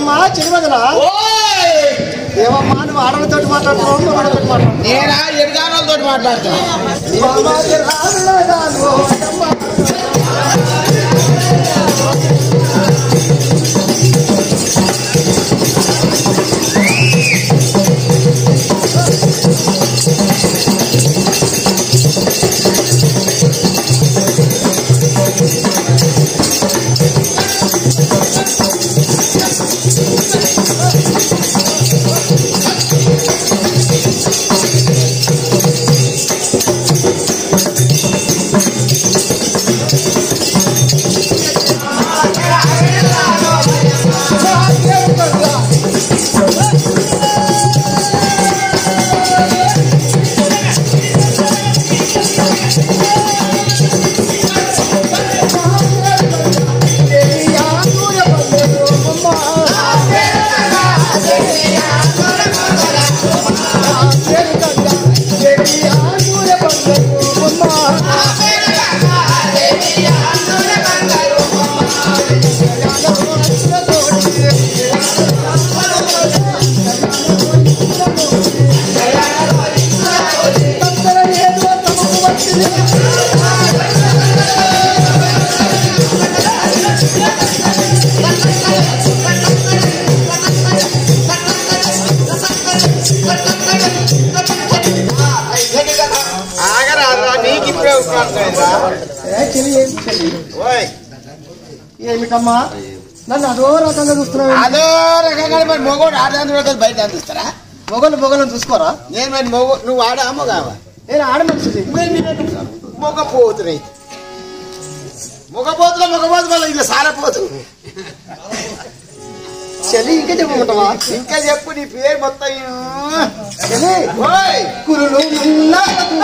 ఏమమ్మా చిరుమదలా ఓయ్ ఏమమ్మా నువ్వు ఆడలతో మాట్లాడుతున్నావు మగడతో మాట్లాడుతున్నావు నేనా ఎడగానోళ్ళతో మాట్లాడుతున్నా ఆగరాదురా నీకు ఇప్పుడే ఉప్రాడుతుందిరా ఓయ్ ఏమిటమ్మా నన్ను అదో రకంగా చూస్తున్నావు అదో రకంగా మరి మొగోడు ఆడదాని బయట అందిస్తారా మొగలు మొగలను చూసుకోరా నేను మరి మొగ నువ్వు ఆడ మొగావా నేను ఆడ మనిషిది మొగపోతురే మొగపోతులో మొగపోతు వల్ల ఇలా సారపోతు చలి ఇంకా చెప్పమంటావా ఇంకా చెప్పు నీ పేరు మొత్తం చలి ఓయ్ కురులు ఉన్నా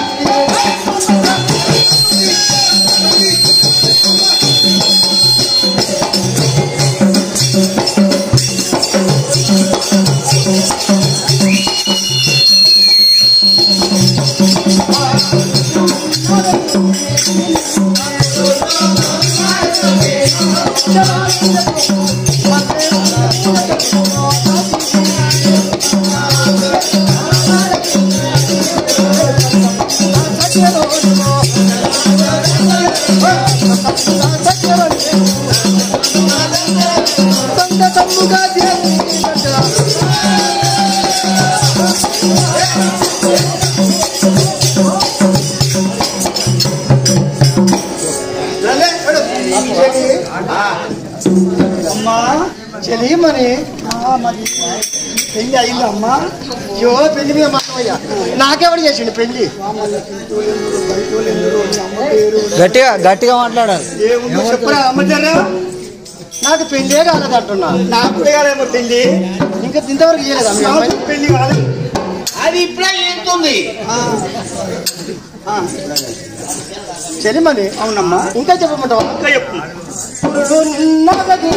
అమ్మా చెలియమని పెళ్లి అయింది అమ్మా అయ్యో పెళ్లి మీద మాత్రమయ్యా నాకెవడు చేసిండు పెళ్లి గట్టిగా గట్టిగా మాట్లాడాలి ఏముందో చెప్పరా అమ్మచారా నాకు పెళ్లే కాలేదంటున్నా నాకు కూడా కాదేమో పెళ్లి ఇంకా ఇంతవరకు చేయలేదా మీ అమ్మాయి పెళ్లి కాదు అది ఇప్పుడే ఏంటుంది చెలిమని అవునమ్మా ఇంకా చెప్పమంటావా ఇంకా చెప్పు కురులున్నగది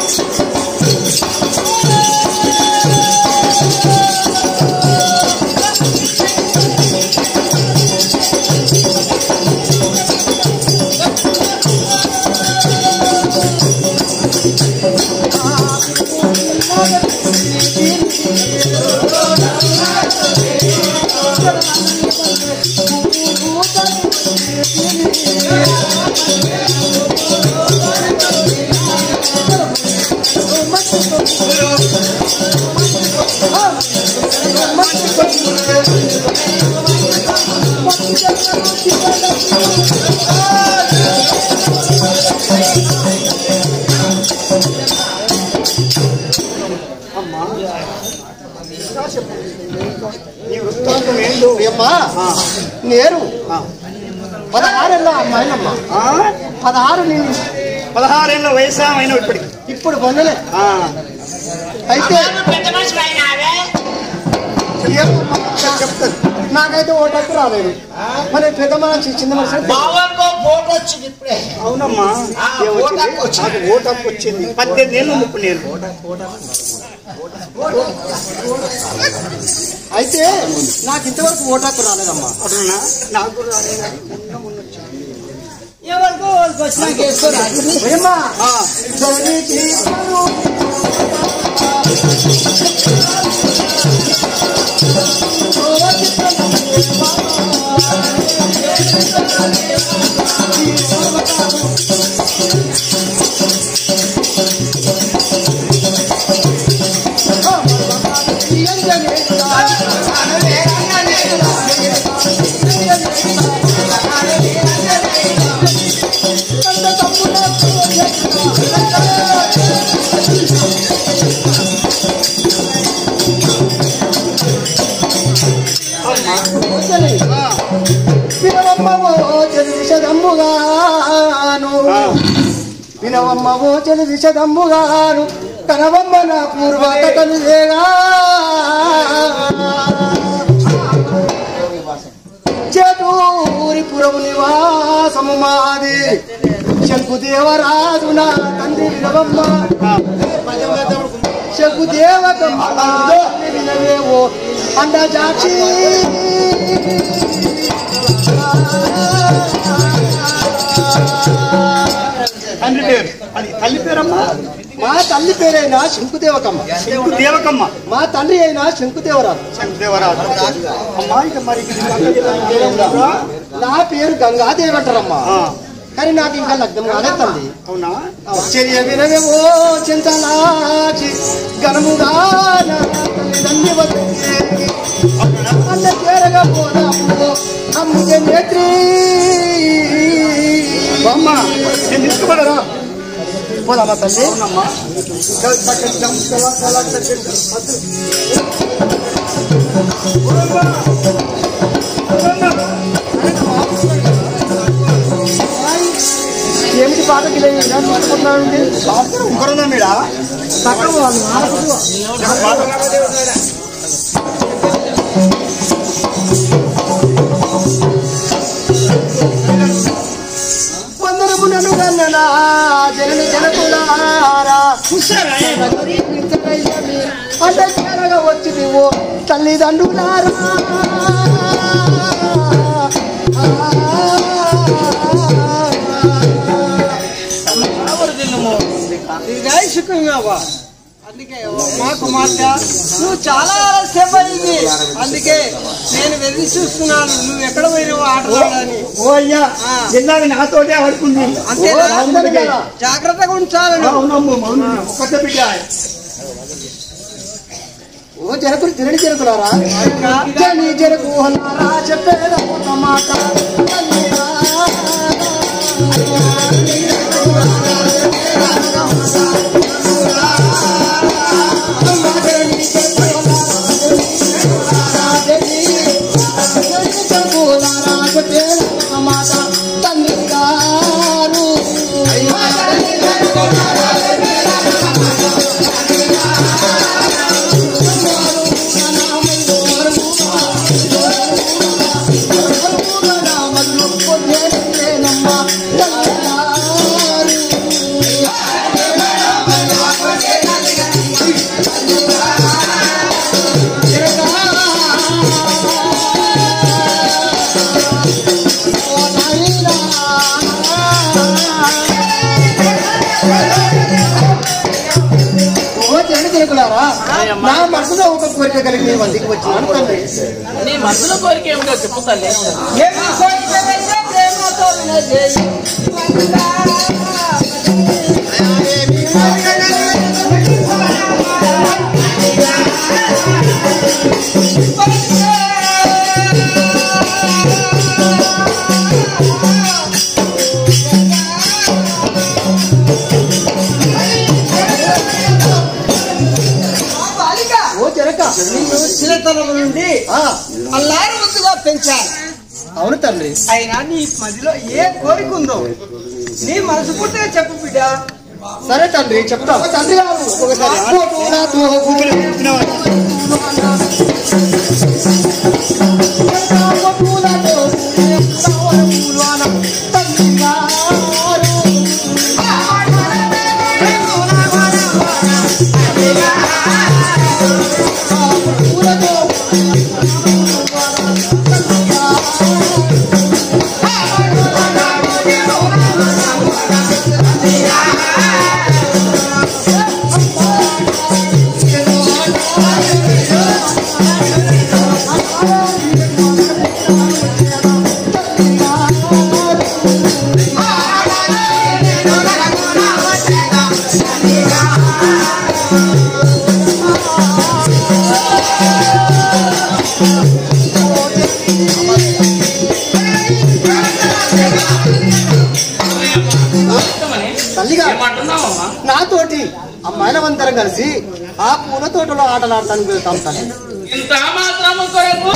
నీ వృత్తాంతం ఏందో అమ్మా నేను పదహారేళ్ళ అమ్మాయినమ్మా ఆ? పదహారు నేను పదహారేళ్ళ వయసు అయినా ఇప్పటికి ఇప్పుడు పొందలే ఆ. అయితే పెద్ద మనిషి అయినావే ఏమమ్మా చెప్తాను నాకైతే ఓటకు రాలేదు మరి పెద్ద మనిషి చిన్న మనిషి అంటే బావకో ఫోటో వచ్చింది ఇప్పుడే అవునమ్మా ఆ, ఏం ఓటు వచ్చింది? హక్కు వచ్చింది. నాకు ఓటు హక్కు వచ్చింది పద్దెనిమిది ఏళ్ళు ఉంది ఇప్పుడు నేను అయితే నాకు ఇంతవరకు ఓటకు రాలేదమ్మా అటున్నా నాకు కూడా రాలేదు. మొన్న మొన్న వచ్చింది. ఎవరికో వాళ్ళకి వచ్చినాక వేసుకోరా ఏమ్మా ఆ. చలికి వినవమ్మవో చెలి విషదంబుగాను వినవమ్మవో చెలి విషదంబుగాను కనవమ్మ నా పూర్వ కథలు లేగా చేటూరి పురము నివాసము మాది శంకుదేవరాజు నా తండ్రి వినవమ్మ శంకుదేవకమ్మ వినవేవో అండ జాక్షి తండ్రి పేరు అది తల్లి పేరమ్మా మా తల్లి పేరైన శంకుదేవకమ్మ శంకు దేవకమ్మ మా తండ్రి అయిన శంకుదేవరాజు శంకుదేవరాజు అమ్మా ఇక మరి ఇది మీ అక్క చెల్లెల పేరేమిటమ్మా? నా పేరు గంగాదేవి అంటారమ్మా ఆ, కానీ నాకు ఇంకా లగ్నం కాలేదు తల్లి అవునా చెరియ వినవేవో చింతలాచి ఘనముగా నా తల్లిదండ్రి వద్దకు అన్న చేరగా పోదాము అమ్ముకే నేత్రి అమ్మ నేను తీసుకుపడరా పోదామా తల్లి అవునమ్మా ఏమిటి పాట తీసుకుంటున్నానండి ఇంకొరన్నా మీడా సక్కగా వాళ్ళు ఆడకూడదు. వందనము నన్ను గన్ననా జనని జనకులారా అంటే చేరగా వచ్చి నువ్వు తల్లిదండ్రులారా అందుకే మా కుమార్తె నువ్వు చాలా ఆలస్యం అయింది అందుకే నేను వెళ్లి చూస్తున్నాను నువ్వు ఎక్కడ పోయినావు ఆటలాడని ఓ అయ్యా ఎన్నాళ్ళు నాతోటే ఆడుకుంది అంతే ఓ, అందరికీ కదా. జాగ్రత్తగా ఉంచాలని అవునమ్మ అవును ఒక్కటే బిడ్డ ఓ జనకులు తిరడి జనకులారా జని జనకు అన్నారా చెప్పేదా ఒక మాట తండ్రి గారు ఓ జన జనకులారా నా మనసులో ఒక కోరిక కలిగి మీ మందికి వచ్చి తండ్రి నీ మనసులో కోరిక ఏమిటో చెప్పు తల్లి ఏమి కోరికలైతే ప్రేమతో వినజేయి. ఆ బాలిక ఓ జనక నిన్ను చిన్నతనం నుండి ఆ, అల్లారు ముద్దుగా పెంచాను అవును తండ్రి అయినా నీ మదిలో ఏ కోరిక ఉందో నీ మనసు పుట్టిగా చెప్పు బిడ్డ సరే తండ్రి చెప్తా తండ్రి గారు ఒకసారి నాతో ఊపిరి పీల్చుకునేవాడు. తండ్రి గారు ఆ మనమందరం కలిసి ఆ పూల తోటలో ఆటలాడటానికి వెళ్తాం తల్లి ఇంత మాత్రము కొరకు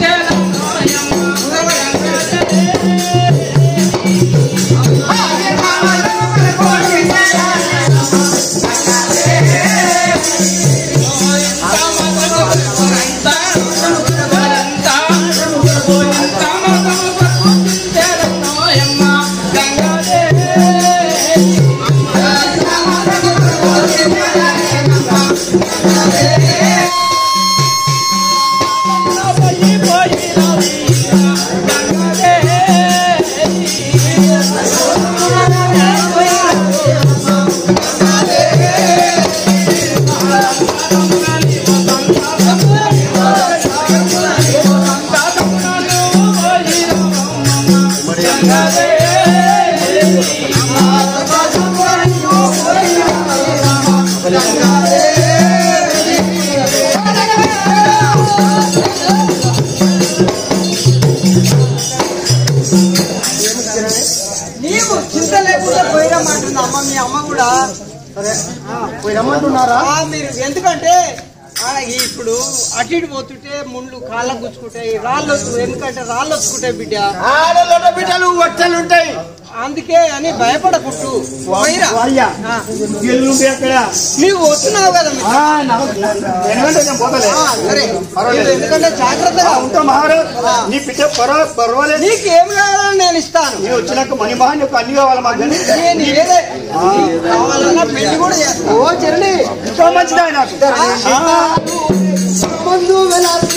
నీవు చింత లేకుండా పోయిరమ్మంటుంది అమ్మ మీ అమ్మ కూడా సరే పోయి రమ్మంటున్నారా ఆ, మీరు ఎందుకంటే ఆ, ఇప్పుడు అటు ఇటు పోతుంటే ముళ్ళు కాళ్ళకు గుచ్చుకుంటాయి రాళ్ళు వస్తు- ఎందుకంటే రాళ్ళు వచ్చుకుంటాయి బిడ్డ ఆడలోట బిడ్డలు వట్టలు ఉంటాయి అందుకే అని భయపడకుట్టు పోయిరా అయ్యా ఆ, ఎల్లు ఎక్కడ నీవు వస్తున్నావు కదా మీ- ఆ, నాకు వెనకంటే నేను పోతలే ఆ, సరే నీవు ఎందుకంటే జాగ్రత్తగా ఉంటావు ఉంటా మహారాజ్ నీ పిచ్చ పర్వ పర్వాలేదు నీకు ఏం కావాలని నేను ఇస్తాను నీ వచ్చినాక మణి మహాన్ యొక్క అన్ని కావాలి మాకు కానీ నేను ఏదే నీకు కావాలన్నా పెళ్లి కూడా చేస్తాను ఓ చరణి ఎంతో మంచిది ఆయన నాకు ముందు వెళ్ళాలి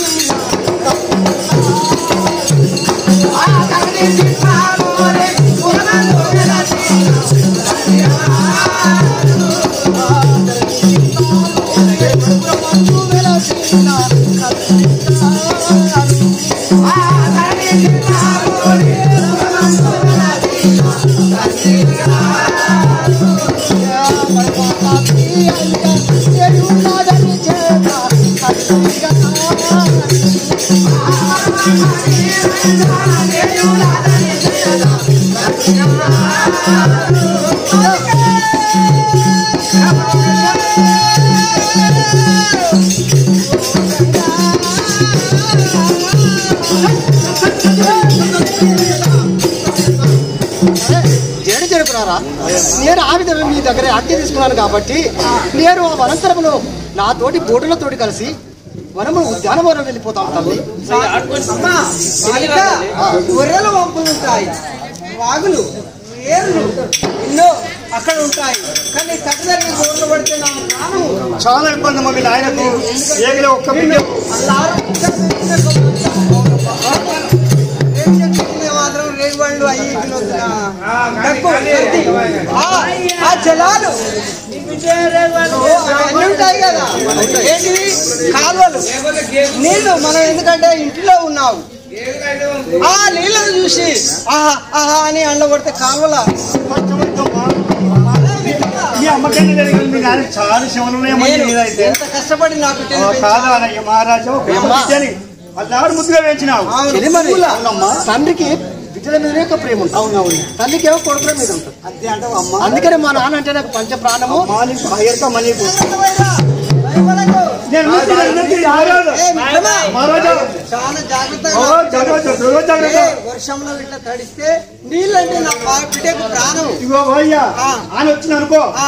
జడి జరుపురారా నేను ఆ విధంగా మీ దగ్గర ఆజ్ఞ తీసుకున్నాను కాబట్టి నేను ఆ వనంతరములో నా తోటి బోటులతోటి కలిసి వనము ఉద్యానవనం వెళ్ళిపోతాం తల్లి అమ్మా బాలిక, గొర్రెల వంపులు ఉంటాయి వాగులు ఏర్లు ఎన్నో అక్కడ ఉంటాయి కానీ తగ్గదరికి గోర్లు పడితే నా ప్రాణం చాలా ఇబ్బంది మా మీ నాయనకు ఏగిలో ఒక్క బిడ్డ అల్లారు మాత్రం రేగుబండ్లు అయ్యి తినొద్దునా? తక్కువ, సర్ది. ఆ, ఆ జలాలు ఓ, అవన్నీ ఉంటాయి కదా ఏంటివి కాలువలు నీళ్లు మనం ఎందుకంటే ఇంటిలో ఉన్నావు ఆ నీళ్ళను చూసి ఆహా ఆహా అని అండ కొడితే కాలువల ఈ అమ్మకన్నా జరిగింది మీ నాయన చాలా శివలు ఉన్నాయి మంచి నేను మీద అయితే ఎంత కష్టపడి నాకు ఓ, తెలిపి కాదా అన్నయ్య మహారాజా ఒక బిడ్డని అల్లాడు ముద్దుగా వేయించినావు చెలిమరి తండ్రికి బిడ్డల మీద యొక్క ప్రేమ ఉంటుంది అవునవును తల్లికి ఏమో కొడుకుల మీద ఉంటుంది అంతే అంటావు అమ్మ అందుకనే మా నాన్న అంటే నాకు పంచ ప్రాణము మాలిక భయతో మనీకు భయపడకు. నేను ముద్దు నన్ను మహారాజు ఏ, మిత్రమా, మహారాజా చాలా ఓ జాగ్రత్తగా జాగ్రత్త రోజు జాగ్రత్త ఏ, వర్షంలో ఇట్లా తడిస్తే నీళ్ళంటే నా బా- బిడ్డకు ప్రాణం ఇగో భయ్యా ఆ. ఆయన వచ్చిన అనుకో ఆ.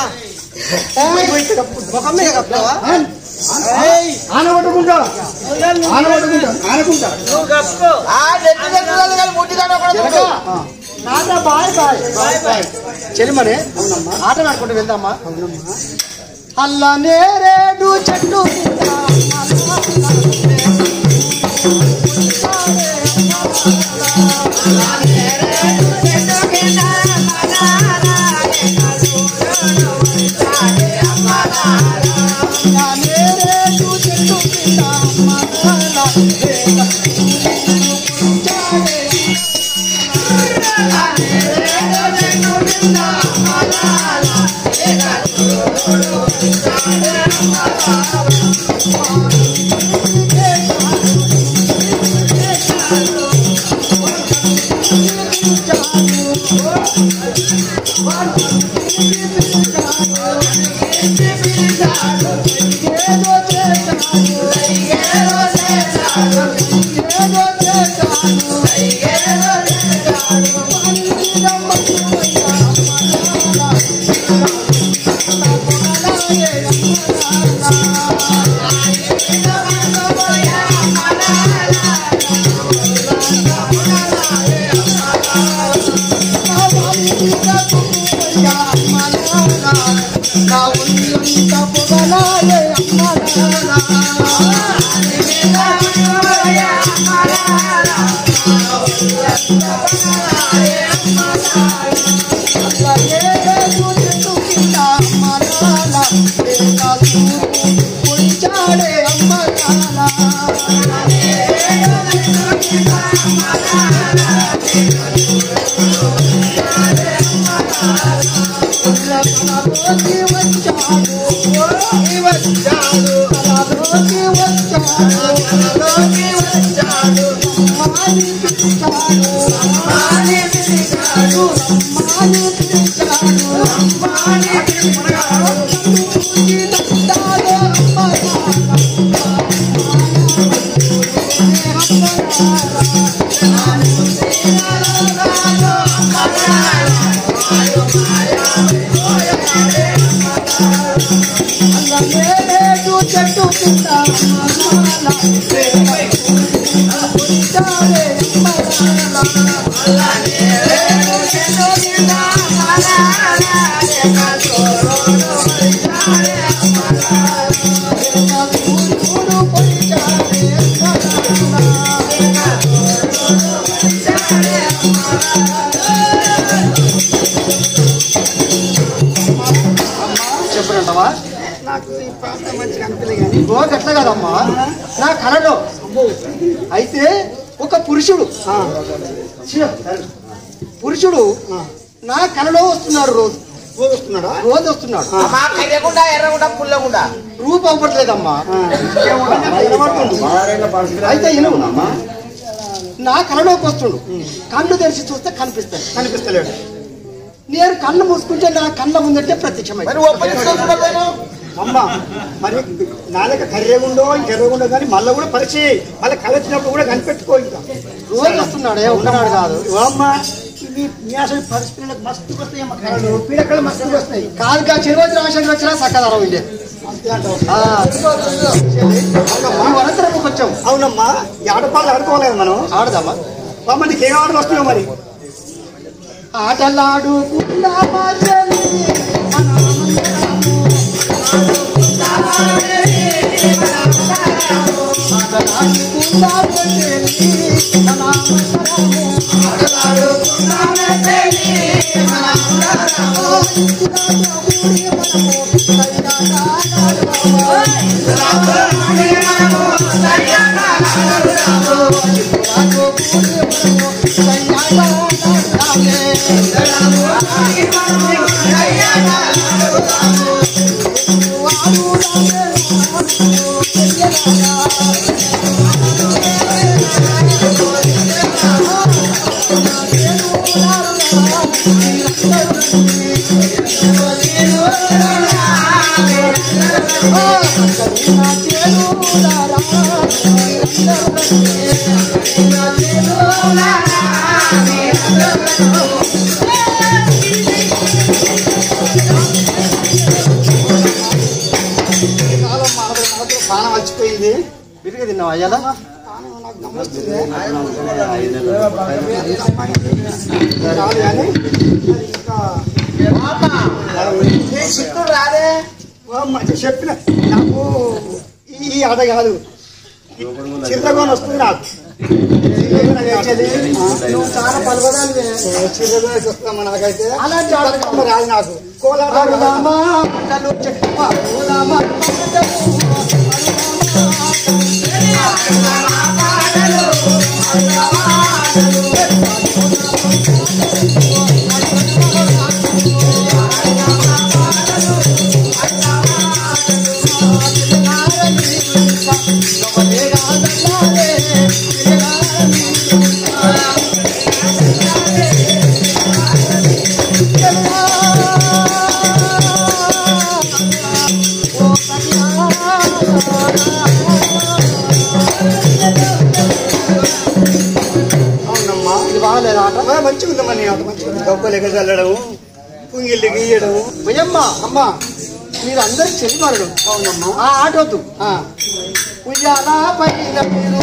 ముఖం మీద కప్పావా? ఏయ్, ఆన పట్టుకుంటా ఆన పట్టుకుంటా ఆనకుంటా ఆ నెత్తి నెత్తులు కానీ ముట్టిదాడు ఒకడు నాన్న బాయ్ బాయ్ బాయ్ బాయ్ చెలిమనే ఆట ఆడుకుంటూ వెళ్దామా అల్లా నేరేడు చెట్టు కింద అల్లా నేరేడు చెట్టు కింద మనాలా చెప్పనంటావా నాకు ఈ ప్రాంతం మంచిగా అనిపించలేదు కానీ ఇగో గట్ల కాదమ్మా నా కళలో అయితే ఒక పురుషుడు ఛీ, పురుషుడు నా కళలో వస్తున్నాడు రోజు పోగొస్తున్నాడా రోజు వస్తున్నాడు అమ్మా కయ్యకుండా ఎర్రకుండా పుల్లకుండా రూపు అవ్వట్లేదమ్మా అయితే ఇనుము నా కళలోకి వస్తుండు కళ్ళు తెరిచి చూస్తే కనిపిస్తాయి కనిపిస్తలేడు నేను కళ్ళు మూసుకుంటే నా కళ్ళ ముందంటే ప్రత్యక్షమై మరి ఒప్పందుకోకపోయాను అమ్మ మరి నాలుక కర్రెగుండో ఇంకెర్రగుండో కానీ మళ్ళీ కూడా పరిచి మళ్ళీ కలెచ్చినప్పుడు కూడా కనిపెట్టుకో ఇంకా రోజు వస్తున్నాడే ఉన్నాడు కాదు ఓ అమ్మ మీ మీ అసలు పరిస్థితులకు మస్తు వస్తాయి అమ్మ కళలు పీడకలు మస్తు వస్తాయి కాదు కా చిరువచ్చి రామచంద్ర వచ్చినా సక్కదారం ఉండే అంతే అంటావు ఆ, ఈ వనంతరం కొంచెం అవునమ్మా ఈ ఆడపాలు ఆడుకోలేదు మనం ఆడదామా అమ్మ నీకేం ఆటలు వస్తున్నావు మరి ఆటలాడుకుందామా చెల్లి, ఆటలాడుకుందామా చెల్లి, కాలం మానవుడు మనతో ప్రాణం వచ్చిపోయింది విరిగి తిన్నావా అయ్యాలా ప్రాణం నాకు గమనిస్తుంది రాదు కానీ మరి ఇంకా నీ చిక్కుడు రాదే ఓ అమ్మ, చెప్పిన నాకు ఈ ఆట కాదు చిల్లగోని వస్తుంది నాకు నువ్వు చాలా పలవదాన్ని చిల్లగోని వస్తుందమ్మా నాకైతే అలాంటి ఆట అమ్మ రాదు నాకు కోలాట రాదు. ఆడుదామా ఆటలు చెక్క ఆడుదామా ఆటలు అవునమ్మా ఇది బాగలేదు ఆట ఆ, మంచిగా ఉందమ్మా నీ ఆట మంచిగా ఉంది గొప్పలు చల్లడం పుంగిళ్ళు గీయడం భయమ్మ అమ్మా మీరు అందరు చెల్లిమారుడు అవునమ్మా ఆ ఆట వద్దు ఆ, ఉయ్యాల పైన మీరు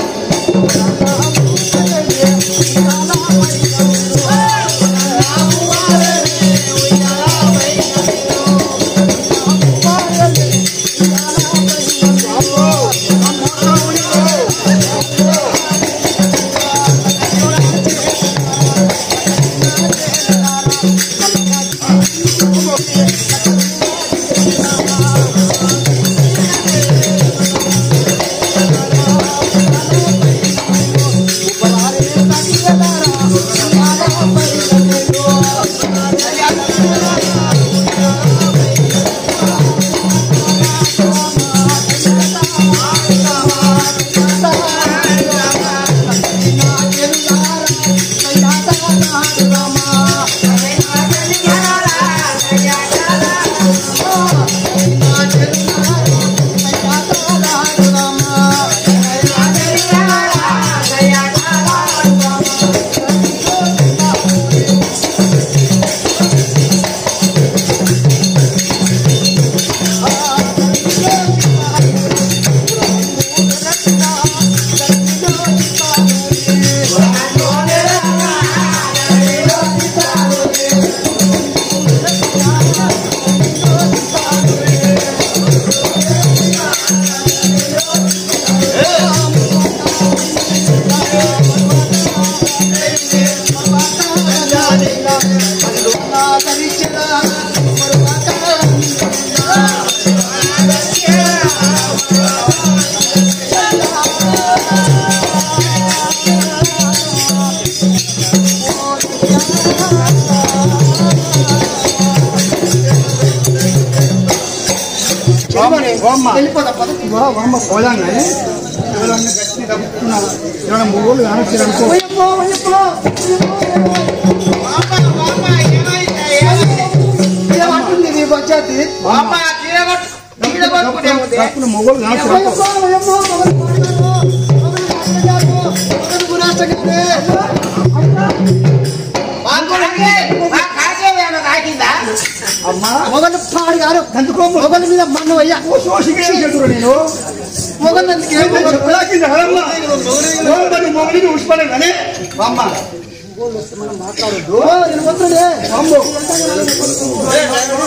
వెళ్ళిపోతా పద. వా, వామ్మ పోదాం కానీ ఎవరన్నా గట్టి తప్పుతున్నా ఎవరైనా మూగోళ్ళు కానొచ్చారు అనుకో ఏమంటుంది నీ పంచాయతీ తప్పున మూగోళ్ళు కానొచ్చారు అనుకో అమ్మా మొగలు పాడు గారు అందుకో మొగల మీద మన్ను అయ్యా సోషిగా చెడురా నేను మొగలు అందుకే చెప్పలాకింది హరమ్మ ఓంబడి మొగలిని ఉష్పడే కానీ అమ్మ మాట్లాడద్దు నేను వద్దులే అమ్మో